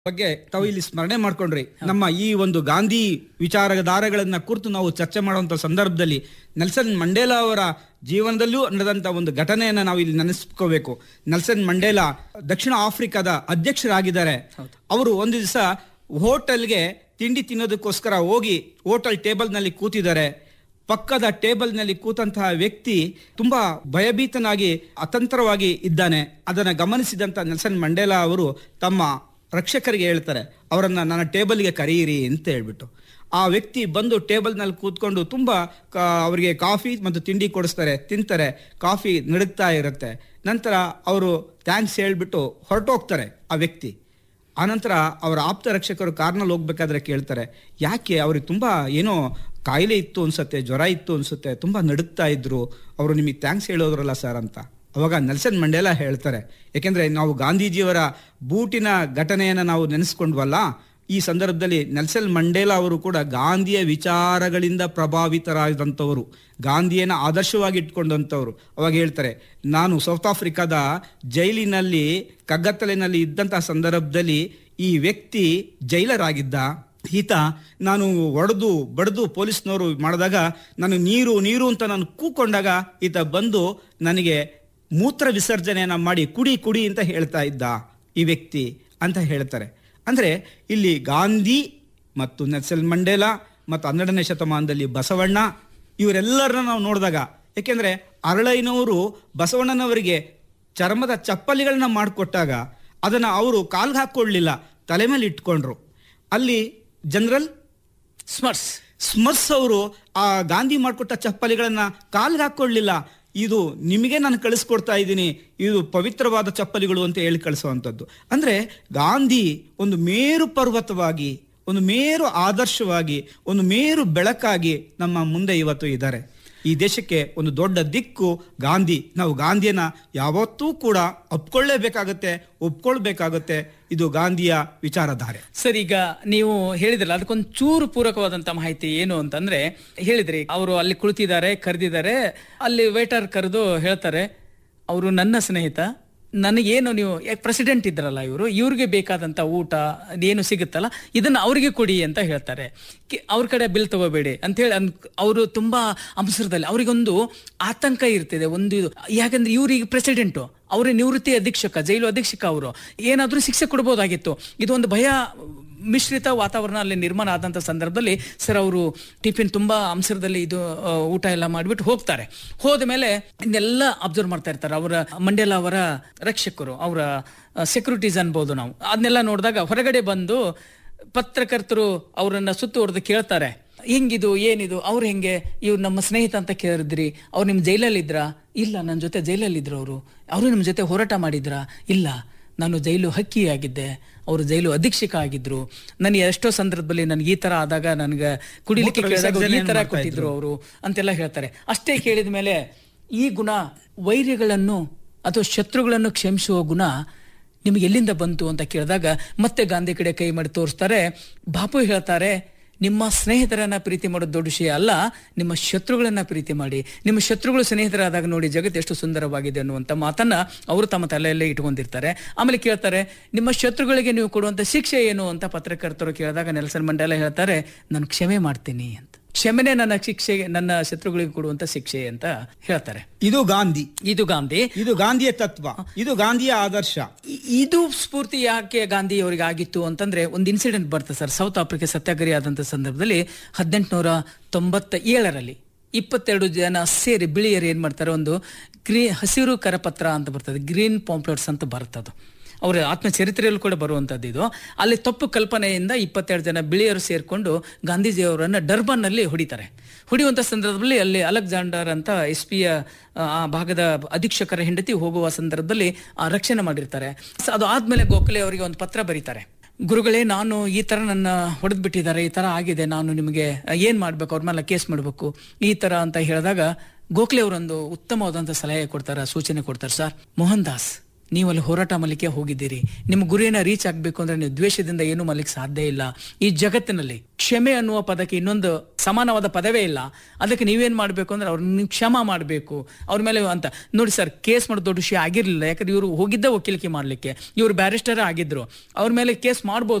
ಬಗ್ಗೆ ತಾವು ಇಲ್ಲಿ ಸ್ಮರಣೆ ಮಾಡ್ಕೊಂಡ್ರಿ ನಮ್ಮ ಈ ಒಂದು ಗಾಂಧಿ ವಿಚಾರಧಾರೆಗಳನ್ನ ಕುರಿತು ನಾವು ಚರ್ಚೆ ಮಾಡುವಂತ ಸಂದರ್ಭದಲ್ಲಿ ನೆಲ್ಸನ್ ಮಂಡೇಲಾ ಅವರ ಜೀವನದಲ್ಲೂ ನಡೆದಂತ ಒಂದು ಘಟನೆಯನ್ನ ನಾವು ಇಲ್ಲಿ ನೆನೆಸ್ಕೋಬೇಕು ನೆಲ್ಸನ್ ಮಂಡೇಲಾ ದಕ್ಷಿಣ ಆಫ್ರಿಕಾದ ಅಧ್ಯಕ್ಷರಾಗಿದ್ದಾರೆ ಅವರು ಒಂದು ದಿವಸ ಹೋಟೆಲ್ಗೆ ತಿಂಡಿ ತಿನ್ನೋದಕ್ಕೋಸ್ಕರ ಹೋಗಿ ಹೋಟೆಲ್ ಟೇಬಲ್ ನಲ್ಲಿ ಕೂತಿದ್ದಾರೆ ಪಕ್ಕದ ಟೇಬಲ್ ನಲ್ಲಿ ಕೂತಂತಹ ವ್ಯಕ್ತಿ ತುಂಬಾ ಭಯಭೀತನಾಗಿ ಅತಂತ್ರವಾಗಿ ಇದ್ದಾನೆ ಅದನ್ನ ಗಮನಿಸಿದಂತ ನೆಲ್ಸನ್ ಮಂಡೇಲಾ ಅವರು ತಮ್ಮ ರಕ್ಷಕರಿಗೆ ಹೇಳ್ತಾರೆ ಅವರನ್ನ ನನ್ನ ಟೇಬಲ್ಗೆ ಕರೆಯಿರಿ ಅಂತ ಹೇಳ್ಬಿಟ್ಟು ಆ ವ್ಯಕ್ತಿ ಬಂದು ಟೇಬಲ್ ನಲ್ಲಿ ಕೂತ್ಕೊಂಡು ತುಂಬಾ ಕ- ಅವರಿಗೆ ಕಾಫಿ ಮತ್ತು ತಿಂಡಿ ಕೊಡಿಸ್ತಾರೆ ತಿಂತಾರೆ ಕಾಫಿ ನಡುತ್ತಾ ಇರುತ್ತೆ ನಂತರ ಅವರು ಥ್ಯಾಂಕ್ಸ್ ಹೇಳ್ಬಿಟ್ಟು ಹೊರಟೋಗ್ತಾರೆ ಆ ವ್ಯಕ್ತಿ ಆನಂತರ ಅವರ ಆಪ್ತ ರಕ್ಷಕರು ಕಾರ್ನಲ್ಲಿ ಹೋಗ್ಬೇಕಾದ್ರೆ ಕೇಳ್ತಾರೆ ಯಾಕೆ ಅವ್ರಿಗೆ ತುಂಬಾ ಏನೋ ಕಾಯಿಲೆ ಇತ್ತು ಅನ್ಸುತ್ತೆ ಜ್ವರ ಇತ್ತು ಅನ್ಸುತ್ತೆ ತುಂಬಾ ನಡುಗ್ತಾ ಇದ್ರು ಅವರು ನಿಮಗೆ ಥ್ಯಾಂಕ್ಸ್ ಹೇಳೋದ್ರಲ್ಲ ಸರ್ ಅಂತ ಅವಾಗ ನೆಲ್ಸನ್ ಮಂಡೇಲಾ ಹೇಳ್ತಾರೆ ಯಾಕೆಂದ್ರೆ ನಾವು ಗಾಂಧೀಜಿಯವರ ಬೂಟಿನ ಘಟನೆಯನ್ನ ನಾವು ನೆನೆಸ್ಕೊಂಡ್ವಲ್ಲ ಈ ಸಂದರ್ಭದಲ್ಲಿ ನೆಲ್ಸನ್ ಮಂಡೇಲಾ ಅವರು ಕೂಡ ಗಾಂಧಿಯ ವಿಚಾರಗಳಿಂದ ಪ್ರಭಾವಿತರಾದಂಥವರು ಗಾಂಧಿಯನ್ನ ಆದರ್ಶವಾಗಿ ಇಟ್ಕೊಂಡಂಥವ್ರು ಅವಾಗ ಹೇಳ್ತಾರೆ ನಾನು ಸೌತ್ ಆಫ್ರಿಕಾದ ಜೈಲಿನಲ್ಲಿ ಕಗ್ಗತ್ತಲಿನಲ್ಲಿ ಇದ್ದಂತಹ ಸಂದರ್ಭದಲ್ಲಿ ಈ ವ್ಯಕ್ತಿ ಜೈಲರಾಗಿದ್ದ ಈತ ನಾನು ಒಡೆದು ಬಡ್ದು ಪೊಲೀಸ್ನವರು ಮಾಡಿದಾಗ ನಾನು ನೀರು ನೀರು ಅಂತ ನಾನು ಕೂಕೊಂಡಾಗ ಈತ ಬಂದು ನನಗೆ ಮೂತ್ರ ವಿಸರ್ಜನೆಯನ್ನ ಮಾಡಿ ಕುಡಿ ಕುಡಿ ಅಂತ ಹೇಳ್ತಾ ಇದ್ದ ಈ ವ್ಯಕ್ತಿ ಅಂತ ಹೇಳ್ತಾರೆ ಅಂದ್ರೆ ಇಲ್ಲಿ ಗಾಂಧಿ ಮತ್ತು ನೆಲ್ಸನ್ ಮಂಡೇಲಾ ಮತ್ತು ಹನ್ನೆರಡನೇ ಶತಮಾನದಲ್ಲಿ ಬಸವಣ್ಣ ಇವರೆಲ್ಲರನ್ನ ನಾವು ನೋಡಿದಾಗ ಯಾಕೆಂದ್ರೆ ಅರಳೈನವರು ಬಸವಣ್ಣನವರಿಗೆ ಚರ್ಮದ ಚಪ್ಪಲಿಗಳನ್ನ ಮಾಡಿಕೊಟ್ಟಾಗ ಅದನ್ನ ಅವರು ಕಾಲ್ಗೆ ಹಾಕೊಳ್ಳಿಲ್ಲ ತಲೆ ಮೇಲೆ ಇಟ್ಕೊಂಡ್ರು ಅಲ್ಲಿ ಜನರಲ್ ಸ್ಮರ್ಸ್ ಸ್ಮರ್ಸ್ ಅವರು ಆ ಗಾಂಧಿ ಮಾಡಿಕೊಟ್ಟ ಚಪ್ಪಲಿಗಳನ್ನ ಕಾಲ್ಗೆ ಹಾಕೊಳ್ಳಿಲ್ಲ ಇದು ನಿಮಗೆ ನಾನು ಕಳಿಸ್ಕೊಡ್ತಾ ಇದ್ದೀನಿ ಇದು ಪವಿತ್ರವಾದ ಚಪ್ಪಲಿಗಳು ಅಂತ ಹೇಳಿ ಕಳಿಸುವಂಥದ್ದು ಅಂದ್ರೆ ಗಾಂಧಿ ಒಂದು ಮೇರು ಪರ್ವತವಾಗಿ ಒಂದು ಮೇರು ಆದರ್ಶವಾಗಿ ಒಂದು ಮೇರು ಬೆಳಕಾಗಿ ನಮ್ಮ ಮುಂದೆ ಇವತ್ತು ಇದ್ದಾರೆ ಈ ದೇಶಕ್ಕೆ ಒಂದು ದೊಡ್ಡ ದಿಕ್ಕು ಗಾಂಧಿ ನಾವು ಗಾಂಧಿಯನ್ನ ಯಾವತ್ತೂ ಕೂಡ ಒಪ್ಕೊಳ್ಳೇಬೇಕಾಗತ್ತೆ ಒಪ್ಕೊಳ್ಬೇಕಾಗತ್ತೆ ಇದು ಗಾಂಧಿಯ ವಿಚಾರಧಾರೆ ಸರ್ ಈಗ ನೀವು ಹೇಳಿದ್ರಲ್ಲ ಅದಕ್ಕೊಂದು ಚೂರು ಪೂರಕವಾದಂತ ಮಾಹಿತಿ ಏನು ಅಂತಂದ್ರೆ ಹೇಳಿದ್ರಿ ಅವರು ಅಲ್ಲಿ ಕುಳಿತಿದ್ದಾರೆ ಕರೆದಿದ್ದಾರೆ ಅಲ್ಲಿ ವೇಟರ್ ಕರೆದು ಹೇಳ್ತಾರೆ ಅವರು ನನ್ನ ಸ್ನೇಹಿತ ನನಗೇನು ನೀವು ಪ್ರೆಸಿಡೆಂಟ್ ಇದ್ರಲ್ಲ ಇವರು ಇವ್ರಿಗೆ ಬೇಕಾದಂತ ಊಟ ಏನು ಸಿಗುತ್ತಲ್ಲ ಇದನ್ನ ಅವರಿಗೆ ಕೊಡಿ ಅಂತ ಹೇಳ್ತಾರೆ ಕಿ- ಅವ್ರ ಕಡೆ ಬಿಲ್ ತಗೋಬೇಡಿ ಅಂತ ಹೇಳಿ ಅವರು ತುಂಬಾ ಅಂಶದಲ್ಲಿ ಅವರಿಗೊಂದು ಆತಂಕ ಇರ್ತಿದೆ ಒಂದು ಇದು ಯಾಕಂದ್ರೆ ಇವ್ರಿಗೆ ಪ್ರೆಸಿಡೆಂಟು ಅವರೇ ನಿವೃತ್ತಿ ಅಧೀಕ್ಷಕ ಜೈಲು ಅಧೀಕ್ಷಕ ಅವರು ಏನಾದ್ರೂ ಶಿಕ್ಷೆ ಕೊಡ್ಬೋದಾಗಿತ್ತು ಇದೊಂದು ಭಯ ಮಿಶ್ರಿತ ವಾತಾವರಣ ಅಲ್ಲಿ ನಿರ್ಮಾಣ ಆದಂತ ಸಂದರ್ಭದಲ್ಲಿ ಸರ್ ಅವರು ಟಿಫಿನ್ ತುಂಬಾ ಅಂಶದಲ್ಲಿ ಇದು ಆ, ಊಟ ಎಲ್ಲ ಮಾಡಿಬಿಟ್ಟು ಹೋಗ್ತಾರೆ ಹೋದ ಮೇಲೆ ಇನ್ನೆಲ್ಲ ಅಬ್ಸರ್ವ್ ಮಾಡ್ತಾ ಇರ್ತಾರೆ ಅವರ ಮಂಡೇಲ ಅವರ ರಕ್ಷಕರು ಅವರ ಸೆಕ್ಯೂರಿಟೀಸ್ ಅನ್ಬೋದು ನಾವು ಅದನ್ನೆಲ್ಲ ನೋಡಿದಾಗ ಹೊರಗಡೆ ಬಂದು ಪತ್ರಕರ್ತರು ಅವರನ್ನ ಸುತ್ತುವರೆದು ಕೇಳ್ತಾರೆ ಹೆಂಗಿದು ಏನಿದು ಅವ್ರು ಹೆಂಗೆ ಇವ್ರು ನಮ್ಮ ಸ್ನೇಹಿತ ಅಂತ ಕೇಳಿದ್ರಿ ಅವ್ರು ನಿಮ್ ಜೈಲಲ್ಲಿ ಇದ್ರಾ ಇಲ್ಲ ನನ್ನ ಜೊತೆ ಜೈಲಲ್ಲಿ ಇದ್ರು ಅವರು ಅವರು ನಿಮ್ಮ ಜೊತೆ ಹೋರಾಟ ಮಾಡಿದ್ರಾ ಇಲ್ಲ ನಾನು ಜೈಲು ಹಕ್ಕಿ ಆಗಿದ್ದೆ ಅವರು ಜೈಲು ಅಧೀಕ್ಷಕ ಆಗಿದ್ರು ನನಗೆ ಎಷ್ಟೋ ಸಂದರ್ಭದಲ್ಲಿ ನನಗೆ ಈ ತರ ಆದಾಗ ನನಗೆ ಕುಡಿಲಿಕ್ಕೆ ಮೂತ್ರ ಕೇಳಿದಾಗ ಈ ತರ ವಿಸರ್ಜನೆಯನ್ನು ಮಾಡ್ತಾ ಕೊಟ್ಟಿದ್ರು ಅವರು ಅಂತೆಲ್ಲ ಹೇಳ್ತಾರೆ ಅಷ್ಟೇ ಕೇಳಿದ ಮೇಲೆ ಈ ಗುಣ ವೈರ್ಯಗಳನ್ನು ಅಥವಾ ಶತ್ರುಗಳನ್ನು ಕ್ಷಮಿಸುವ ಗುಣ ನಿಮಗೆ ಎಲ್ಲಿಂದ ಬಂತು ಅಂತ ಕೇಳಿದಾಗ ಮತ್ತೆ ಗಾಂಧಿ ಕಡೆ ಕೈ ಮಾಡಿ ತೋರಿಸ್ತಾರೆ ಬಾಪು ಹೇಳ್ತಾರೆ ನಿಮ್ಮ ಸ್ನೇಹಿತರನ್ನ ಪ್ರೀತಿ ಮಾಡೋದು ದೊಡ್ಡ ವಿಷಯ ಅಲ್ಲ ನಿಮ್ಮ ಶತ್ರುಗಳನ್ನ ಪ್ರೀತಿ ಮಾಡಿ ನಿಮ್ಮ ಶತ್ರುಗಳು ಸ್ನೇಹಿತರಾದಾಗ ನೋಡಿ ಜಗತ್ತು ಎಷ್ಟು ಸುಂದರವಾಗಿದೆ ಅನ್ನುವಂಥ ಮಾತನ್ನ ಅವರು ತಮ್ಮ ತಲೆಯಲ್ಲೇ ಇಟ್ಕೊಂಡಿರ್ತಾರೆ ಆಮೇಲೆ ಕೇಳ್ತಾರೆ ನಿಮ್ಮ ಶತ್ರುಗಳಿಗೆ ನೀವು ಕೊಡುವಂತ ಶಿಕ್ಷೆ ಏನು ಅಂತ ಪತ್ರಕರ್ತರು ಕೇಳಿದಾಗ ನೆಲ್ಸನ್ ಮಂಡೇಲ ಹೇಳ್ತಾರೆ ನಾನು ಕ್ಷಮೆ ಮಾಡ್ತೀನಿ ಅಂತ ಕ್ಷಮೆನೇ ನನ್ನ ಶಿಕ್ಷೆ ನನ್ನ ಶತ್ರುಗಳಿಗೆ ಕೊಡುವಂತ ಶಿಕ್ಷೆ ಅಂತ ಹೇಳ್ತಾರೆ ಇದು ಗಾಂಧಿ ಇದು ಗಾಂಧಿ ಇದು ಗಾಂಧಿಯ ತತ್ವ ಇದು ಗಾಂಧಿಯ ಆದರ್ಶ ಇ- ಇದು ಸ್ಫೂರ್ತಿ ಯಾಕೆ ಗಾಂಧಿ ಅವರಿಗೆ ಆಗಿತ್ತು ಅಂತಂದ್ರೆ ಒಂದು ಇನ್ಸಿಡೆಂಟ್ ಬರ್ತದೆ ಸರ್ ಸೌತ್ ಆಫ್ರಿಕಾ ಸತ್ಯಾಗ್ರಹ ಆದಂತ ಸಂದರ್ಭದಲ್ಲಿ ಹದಿನೆಂಟುನೂರ ತೊಂಬತ್ತ ಏಳರಲ್ಲಿ ಇಪ್ಪತ್ತೆರಡು ಜನ ಸೇರಿ ಬಿಳಿಯರು ಏನ್ ಮಾಡ್ತಾರೆ ಒಂದು ಗ್ರೀ ಹಸಿರು ಕರಪತ್ರ ಅಂತ ಬರ್ತದೆ ಗ್ರೀನ್ ಪಾಂಪ್ಲೆಟ್ಸ್ ಅಂತ ಬರ್ತದೆ ಅವರ ಆತ್ಮಚರಿತ್ರೆಯಲ್ಲೂ ಕೂಡ ಬರುವಂತದ್ದು ಇದು ಅಲ್ಲಿ ತಪ್ಪು ಕಲ್ಪನೆಯಿಂದ ಇಪ್ಪತ್ತೆರಡು ಜನ ಬಿಳಿಯರು ಸೇರ್ಕೊಂಡು ಗಾಂಧೀಜಿಯವರನ್ನ ಡರ್ಬನ್ನಲ್ಲಿ ಹೊಡಿತಾರೆ ಹೊಡಿಯುವಂತ ಸಂದರ್ಭದಲ್ಲಿ ಅಲ್ಲಿ ಅಲೆಕ್ಸಾಂಡರ್ ಅಂತ ಎಸ್ ಪಿಯ ಆ ಭಾಗದ ಅಧೀಕ್ಷಕರ ಹೆಂಡತಿ ಹೋಗುವ ಸಂದರ್ಭದಲ್ಲಿ ಆ ರಕ್ಷಣೆ ಮಾಡಿರ್ತಾರೆ ಸ- ಅದು ಆದ್ಮೇಲೆ ಗೋಖಲೆ ಅವರಿಗೆ ಒಂದು ಪತ್ರ ಬರೀತಾರೆ ಗುರುಗಳೇ ನಾನು ಈ ತರ ನನ್ನ ಹೊಡೆದ್ ಬಿಟ್ಟಿದ್ದಾರೆ ಈ ತರ ಆಗಿದೆ ನಾನು ನಿಮಗೆ ಏನ್ ಮಾಡ್ಬೇಕು ಅವ್ರ ಮೇಲೆ ಕೇಸ್ ಮಾಡ್ಬೇಕು ಈ ತರ ಅಂತ ಹೇಳಿದಾಗ ಗೋಖಲೆ ಅವರೊಂದು ಉತ್ತಮವಾದಂತ ಸಲಹೆ ಕೊಡ್ತಾರೆ ಸೂಚನೆ ಕೊಡ್ತಾರೆ ಸರ್ ಮೋಹನ್ ದಾಸ್ ನೀವು ಅಲ್ಲಿ ಹೋರಾಟ ಮಾಡಲಿಕ್ಕೆ ಹೋಗಿದ್ದೀರಿ ನಿಮ್ಮ ಗುರಿಯನ್ನ ರೀಚ್ ಆಗ್ಬೇಕು ಅಂದ್ರೆ ನೀವು ದ್ವೇಷದಿಂದ ಏನು ಮಾಡ್ಲಿಕ್ಕೆ ಸಾಧ್ಯ ಇಲ್ಲ ಈ ಜಗತ್ತಿನಲ್ಲಿ ಕ್ಷಮೆ ಅನ್ನುವ ಪದಕ್ಕೆ ಇನ್ನೊಂದು ಸಮಾನವಾದ ಪದವೇ ಇಲ್ಲ ಅದಕ್ಕೆ ನೀವೇನ್ ಮಾಡ್ಬೇಕು ಅಂದ್ರೆ ಅವ್ರನ್ನ ನೀವು ಕ್ಷಮ ಮಾಡಬೇಕು ಅವ್ರ ಮೇಲೆ ಅಂತ ನೋಡಿ ಸರ್ ಕೇಸ್ ಮಾಡೋದು ದೊಡ್ಡ ವಿಷಯ ಆಗಿರ್ಲಿಲ್ಲ ಯಾಕಂದ್ರೆ ಇವರು ಹೋಗಿದ್ದ ವಕೀಲಿಕೆ ಮಾಡ್ಲಿಕ್ಕೆ ಇವರು ಬ್ಯಾರಿಸ್ಟರ್ ಆಗಿದ್ರು ಅವ್ರ ಮೇಲೆ ಕೇಸ್ ಮಾಡ್ಬೋದು